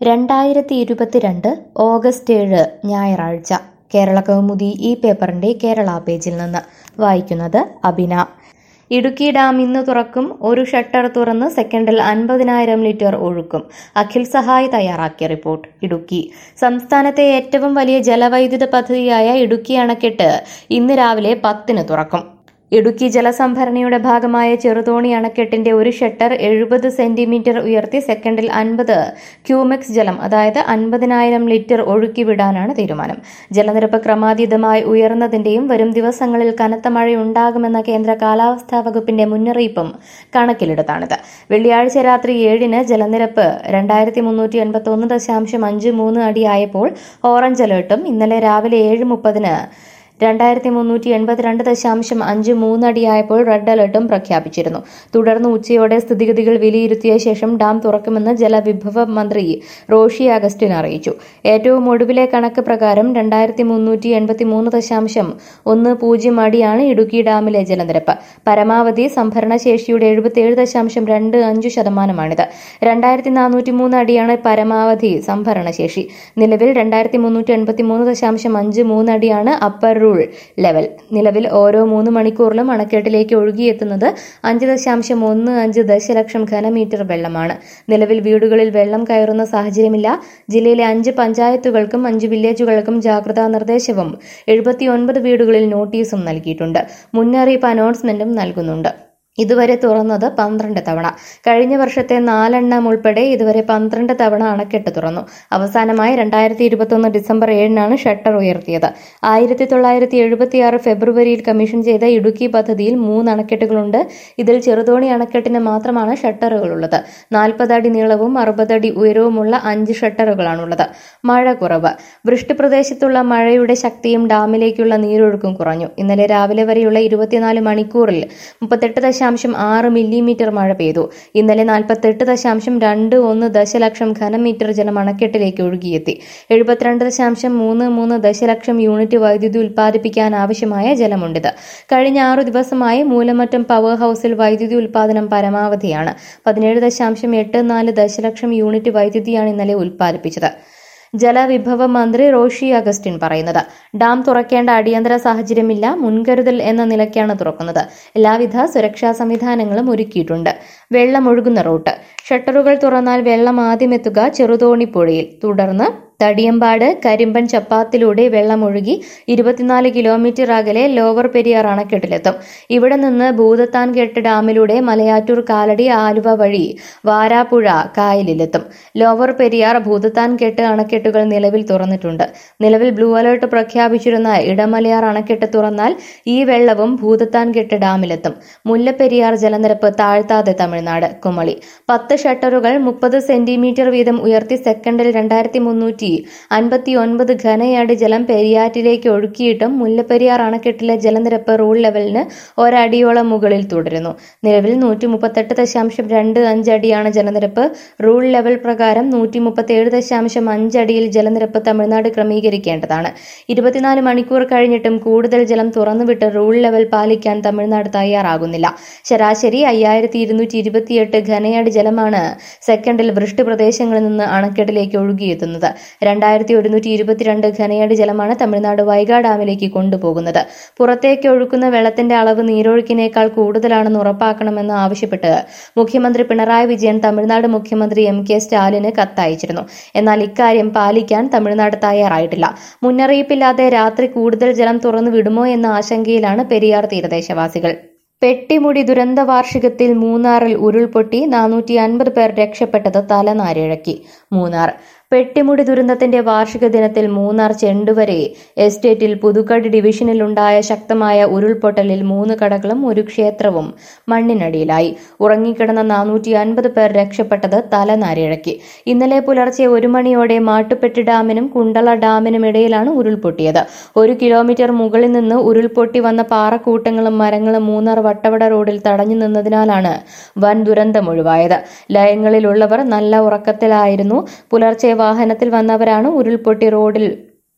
രണ്ടായിരത്തി ഇരുപത്തിരണ്ട് ഓഗസ്റ്റ് ഏഴ് ഞായറാഴ്ച കേരള കൗമുദി ഈ പേപ്പറിന്റെ കേരള പേജിൽ നിന്ന് വായിക്കുന്നത് അബിന ഇടുക്കി ഡാം ഇന്ന് തുറക്കും ഒരു ഷട്ടർ തുറന്ന് സെക്കൻഡിൽ അൻപതിനായിരം ലിറ്റർ ഒഴുക്കും അഖിൽ സഹായ് തയ്യാറാക്കിയ റിപ്പോർട്ട് ഇടുക്കി സംസ്ഥാനത്തെ ഏറ്റവും വലിയ ജലവൈദ്യുത പദ്ധതിയായ ഇടുക്കി അണക്കെട്ട് ഇന്ന് രാവിലെ പത്തിന് തുറക്കും ഇടുക്കി ജലസംഭരണിയുടെ ഭാഗമായ ചെറുതോണി അണക്കെട്ടിന്റെ ഒരു ഷട്ടർ എഴുപത് സെന്റിമീറ്റർ ഉയർത്തി സെക്കൻഡിൽ അൻപത് ക്യൂമെക്സ് ജലം അതായത് അൻപതിനായിരം ലിറ്റർ ഒഴുക്കി വിടാനാണ് തീരുമാനം ജലനിരപ്പ് ക്രമാതീതമായി ഉയർന്നതിന്റെയും വരും ദിവസങ്ങളിൽ കനത്ത മഴയുണ്ടാകുമെന്ന കേന്ദ്ര കാലാവസ്ഥാ വകുപ്പിന്റെ മുന്നറിയിപ്പും കണക്കിലെടുത്താണിത് വെള്ളിയാഴ്ച രാത്രി ഏഴിന് ജലനിരപ്പ് രണ്ടായിരത്തി മുന്നൂറ്റി എൺപത്തി ഒന്ന് ദശാംശം അഞ്ച് മൂന്ന് അടിയായപ്പോൾ ഓറഞ്ച് അലേർട്ടും ഇന്നലെ രാവിലെ ഏഴ് മുപ്പതിന് രണ്ടായിരത്തി മുന്നൂറ്റി എൺപത്തിരണ്ട് ദശാംശം അഞ്ച് മൂന്നടിയായപ്പോൾ റെഡ് അലർട്ടും പ്രഖ്യാപിച്ചിരുന്നു തുടർന്ന് ഉച്ചയോടെ സ്ഥിതിഗതികൾ വിലയിരുത്തിയ ശേഷം ഡാം തുറക്കുമെന്ന് ജലവിഭവ മന്ത്രി റോഷി അഗസ്റ്റിൻ അറിയിച്ചു ഏറ്റവും ഒടുവിലെ കണക്ക് പ്രകാരം രണ്ടായിരത്തി മുന്നൂറ്റി എൺപത്തി മൂന്ന് ദശാംശം ഒന്ന് പൂജ്യം അടിയാണ് ഇടുക്കി ഡാമിലെ ജലനിരപ്പ് പരമാവധി സംഭരണശേഷിയുടെ എഴുപത്തിയേഴ് ദശാംശം രണ്ട് അഞ്ച് ശതമാനമാണിത് രണ്ടായിരത്തി നാനൂറ്റി മൂന്ന് അടിയാണ് പരമാവധി സംഭരണശേഷി നിലവിൽ രണ്ടായിരത്തി മുന്നൂറ്റി എൺപത്തി മൂന്ന് ദശാംശം അഞ്ച് മൂന്ന് അടിയാണ് അപ്പർ റൂൾ ലെവൽ നിലവിൽ ഓരോ മൂന്ന് മണിക്കൂറിലും അണക്കെട്ടിലേക്ക് ഒഴുകിയെത്തുന്നത് അഞ്ച് ദശാംശം ഒന്ന് അഞ്ച് ദശലക്ഷം ഘനമീറ്റർ വെള്ളമാണ് നിലവിൽ വീടുകളിൽ വെള്ളം കയറുന്ന സാഹചര്യമില്ല ജില്ലയിലെ അഞ്ച് പഞ്ചായത്തുകൾക്കും അഞ്ച് വില്ലേജുകൾക്കും ജാഗ്രതാ നിർദ്ദേശവും എഴുപത്തിയൊൻപത് വീടുകളിൽ നോട്ടീസും നൽകിയിട്ടുണ്ട് മുന്നറിയിപ്പ് അനൗൺസ്മെന്റും നൽകുന്നുണ്ട് ഇതുവരെ തുറന്നത് പന്ത്രണ്ട് തവണ കഴിഞ്ഞ വർഷത്തെ നാലെണ്ണം ഉൾപ്പെടെ ഇതുവരെ പന്ത്രണ്ട് തവണ അണക്കെട്ട് തുറന്നു അവസാനമായി രണ്ടായിരത്തി ഇരുപത്തൊന്ന് ഡിസംബർ ഏഴിനാണ് ഷട്ടർ ഉയർത്തിയത് ആയിരത്തി തൊള്ളായിരത്തി എഴുപത്തിയാറ് ഫെബ്രുവരിയിൽ കമ്മീഷൻ ചെയ്ത ഇടുക്കി പദ്ധതിയിൽ മൂന്ന് അണക്കെട്ടുകളുണ്ട് ഇതിൽ ചെറുതോണി അണക്കെട്ടിന് മാത്രമാണ് ഷട്ടറുകളുള്ളത് നാൽപ്പത് അടി നീളവും അറുപത് അടി ഉയരവുമുള്ള അഞ്ച് ഷട്ടറുകളാണുള്ളത് മഴ കുറവ് വൃഷ്ടിപ്രദേശത്തുള്ള മഴയുടെ ശക്തിയും ഡാമിലേക്കുള്ള നീരൊഴുക്കും കുറഞ്ഞു ഇന്നലെ രാവിലെ വരെയുള്ള ഇരുപത്തിനാല് മണിക്കൂറിൽ മുപ്പത്തെട്ട് ദശാംശം ആറ് മില്ലിമീറ്റർ മഴ പെയ്തു ഇന്നലെ നാൽപ്പത്തെട്ട് ദശാംശം രണ്ട് ഒന്ന് ദശലക്ഷം ഘനമീറ്റർ ജലം അണക്കെട്ടിലേക്ക് ഒഴുകിയെത്തി എഴുപത്തിരണ്ട് ദശാംശം മൂന്ന് മൂന്ന് ദശലക്ഷം യൂണിറ്റ് വൈദ്യുതി ഉൽപ്പാദിപ്പിക്കാൻ ആവശ്യമായ ജലമുണ്ടിത് കഴിഞ്ഞ ആറു ദിവസമായി മൂലമറ്റം പവർ ഹൌസിൽ വൈദ്യുതി ഉൽപ്പാദനം പരമാവധിയാണ് പതിനേഴ് ദശാംശം എട്ട് നാല് ദശലക്ഷം യൂണിറ്റ് വൈദ്യുതിയാണ് ഇന്നലെ ഉൽപ്പാദിപ്പിച്ചത് ജലവിഭവ മന്ത്രി റോഷി അഗസ്റ്റിൻ പറയുന്നത് ഡാം തുറക്കേണ്ട അടിയന്തര സാഹചര്യമില്ല മുൻകരുതൽ എന്ന നിലയ്ക്കാണ് തുറക്കുന്നത് എല്ലാവിധ സുരക്ഷാ സംവിധാനങ്ങളും ഒരുക്കിയിട്ടുണ്ട് വെള്ളം ഒഴുകുന്ന റൂട്ട് ഷട്ടറുകൾ തുറന്നാൽ വെള്ളം ആദ്യമെത്തുക ചെറുതോണി പുഴയിൽ തുടർന്ന് തടിയമ്പാട് കരിമ്പൻ ചപ്പാത്തിലൂടെ വെള്ളമൊഴുകി ഇരുപത്തിനാല് കിലോമീറ്റർ അകലെ ലോവർ പെരിയാർ അണക്കെട്ടിലെത്തും ഇവിടെ നിന്ന് ഭൂതത്താൻകെട്ട് ഡാമിലൂടെ മലയാറ്റൂർ കാലടി ആലുവ വഴി വാരാപ്പുഴ കായലിലെത്തും ലോവർ പെരിയാർ ഭൂതത്താൻകെട്ട് അണക്കെട്ടുകൾ നിലവിൽ തുറന്നിട്ടുണ്ട് നിലവിൽ ബ്ലൂ അലർട്ട് പ്രഖ്യാപിച്ചിരുന്ന ഇടമലയാർ അണക്കെട്ട് തുറന്നാൽ ഈ വെള്ളവും ഭൂതത്താൻകെട്ട് ഡാമിലെത്തും മുല്ലപ്പെരിയാർ ജലനിരപ്പ് താഴ്ത്താതെ തമിഴ്നാട് കുമളി പത്ത് ഷട്ടറുകൾ മുപ്പത് സെന്റിമീറ്റർ വീതം ഉയർത്തി സെക്കൻഡിൽ രണ്ടായിരത്തി മുന്നൂറ്റി അൻപത്തി ഒൻപത് ഘനയടി ജലം പെരിയാറ്റിലേക്ക് ഒഴുക്കിയിട്ടും മുല്ലപ്പെരിയാർ അണക്കെട്ടിലെ ജലനിരപ്പ് റൂൾ ലെവലിന് ഒരടിയോളം മുകളിൽ തുടരുന്നു നിലവിൽ നൂറ്റി മുപ്പത്തെട്ട് ദശാംശം രണ്ട് അഞ്ചടിയാണ് ജലനിരപ്പ് റൂൾ ലെവൽ പ്രകാരം നൂറ്റി മുപ്പത്തിയേഴ് ദശാംശം അഞ്ചടിയിൽ ജലനിരപ്പ് തമിഴ്നാട് ക്രമീകരിക്കേണ്ടതാണ് ഇരുപത്തിനാല് മണിക്കൂർ കഴിഞ്ഞിട്ടും കൂടുതൽ ജലം തുറന്നുവിട്ട് റൂൾ ലെവൽ പാലിക്കാൻ തമിഴ്നാട് തയ്യാറാകുന്നില്ല ശരാശരി അയ്യായിരത്തി ഇരുന്നൂറ്റി ഇരുപത്തിയെട്ട് ഘനയടി ജലമാണ് സെക്കൻഡിൽ വൃഷ്ടി പ്രദേശങ്ങളിൽ നിന്ന് അണക്കെട്ടിലേക്ക് ഒഴുകിയെത്തുന്നത് രണ്ടായിരത്തി ഒരുന്നൂറ്റി ഇരുപത്തിരണ്ട് ഘനയടി ജലമാണ് തമിഴ്നാട് വൈഗാ ഡാമിലേക്ക് കൊണ്ടുപോകുന്നത് പുറത്തേക്ക് ഒഴുക്കുന്ന വെള്ളത്തിന്റെ അളവ് നീരൊഴുക്കിനേക്കാൾ കൂടുതലാണെന്ന് ഉറപ്പാക്കണമെന്ന് ആവശ്യപ്പെട്ട് മുഖ്യമന്ത്രി പിണറായി വിജയൻ തമിഴ്നാട് മുഖ്യമന്ത്രി എം കെ സ്റ്റാലിന് കത്തയച്ചിരുന്നു എന്നാൽ ഇക്കാര്യം പാലിക്കാൻ തമിഴ്നാട് തയ്യാറായിട്ടില്ല മുന്നറിയിപ്പില്ലാതെ രാത്രി കൂടുതൽ ജലം തുറന്നു വിടുമോ എന്ന ആശങ്കയിലാണ് പെരിയാർ തീരദേശവാസികൾ പെട്ടിമുടി ദുരന്ത വാർഷികത്തിൽ മൂന്നാറിൽ ഉരുൾപൊട്ടി നാനൂറ്റി അൻപത് പേർ രക്ഷപ്പെട്ടത് തലനാരിഴക്കി മൂന്നാർ പെട്ടിമുടി ദുരന്തത്തിന്റെ വാർഷിക ദിനത്തിൽ മൂന്നാർ ചെണ്ടുവരെ എസ്റ്റേറ്റിൽ പുതുക്കടി ഡിവിഷനിലുണ്ടായ ശക്തമായ ഉരുൾപൊട്ടലിൽ മൂന്ന് കടകളും ഒരു ക്ഷേത്രവും മണ്ണിനടിയിലായി ഉറങ്ങിക്കിടന്ന നാനൂറ്റി അൻപത് പേർ രക്ഷപ്പെട്ടത് തലനാരിഴക്കി ഇന്നലെ പുലർച്ചെ ഒരു മണിയോടെ മാട്ടുപ്പെട്ടി ഡാമിനും കുണ്ടള ഡാമിനും ഇടയിലാണ് ഉരുൾപൊട്ടിയത് ഒരു കിലോമീറ്റർ മുകളിൽ നിന്ന് ഉരുൾപൊട്ടി വന്ന പാറക്കൂട്ടങ്ങളും മരങ്ങളും മൂന്നാർ വട്ടവട റോഡിൽ തടഞ്ഞു നിന്നതിനാലാണ് വൻ ദുരന്തം ഒഴിവായത് ലയങ്ങളിലുള്ളവർ നല്ല ഉറക്കത്തിലായിരുന്നു പുലർച്ചെ വാഹനത്തിൽ വന്നവരാണ് ഉരുൾപൊട്ടി റോഡിൽ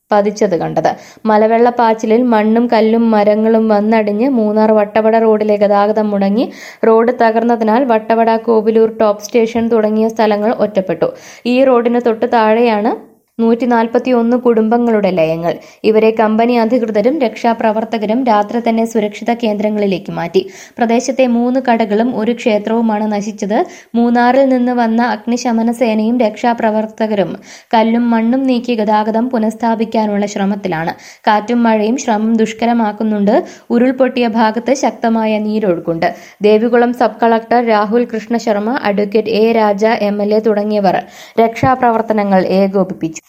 പതിച്ചത് കണ്ടത് മലവെള്ളപ്പാച്ചിലിൽ മണ്ണും കല്ലും മരങ്ങളും വന്നടിഞ്ഞ് മൂന്നാർ വട്ടവട റോഡിലെ ഗതാഗതം മുടങ്ങി റോഡ് തകർന്നതിനാൽ വട്ടവട കോവിലൂർ ടോപ്പ് സ്റ്റേഷൻ തുടങ്ങിയ സ്ഥലങ്ങൾ ഒറ്റപ്പെട്ടു ഈ റോഡിന് തൊട്ട് താഴെയാണ് നൂറ്റി നാൽപ്പത്തി ഒന്ന് കുടുംബങ്ങളുടെ ലയങ്ങൾ ഇവരെ കമ്പനി അധികൃതരും രക്ഷാപ്രവർത്തകരും രാത്രി തന്നെ സുരക്ഷിത കേന്ദ്രങ്ങളിലേക്ക് മാറ്റി പ്രദേശത്തെ മൂന്ന് കടകളും ഒരു ക്ഷേത്രവുമാണ് നശിച്ചത് മൂന്നാറിൽ നിന്ന് വന്ന അഗ്നിശമന സേനയും രക്ഷാപ്രവർത്തകരും കല്ലും മണ്ണും നീക്കി ഗതാഗതം പുനഃസ്ഥാപിക്കാനുള്ള ശ്രമത്തിലാണ് കാറ്റും മഴയും ശ്രമം ദുഷ്കരമാക്കുന്നുണ്ട് ഉരുൾപൊട്ടിയ ഭാഗത്ത് ശക്തമായ നീരൊഴുക്കുണ്ട് Devikulam sub collector Rahul Krishna Sharma advocate A Raja M L A തുടങ്ങിയവർ രക്ഷാപ്രവർത്തനങ്ങൾ ഏകോപിപ്പിച്ചു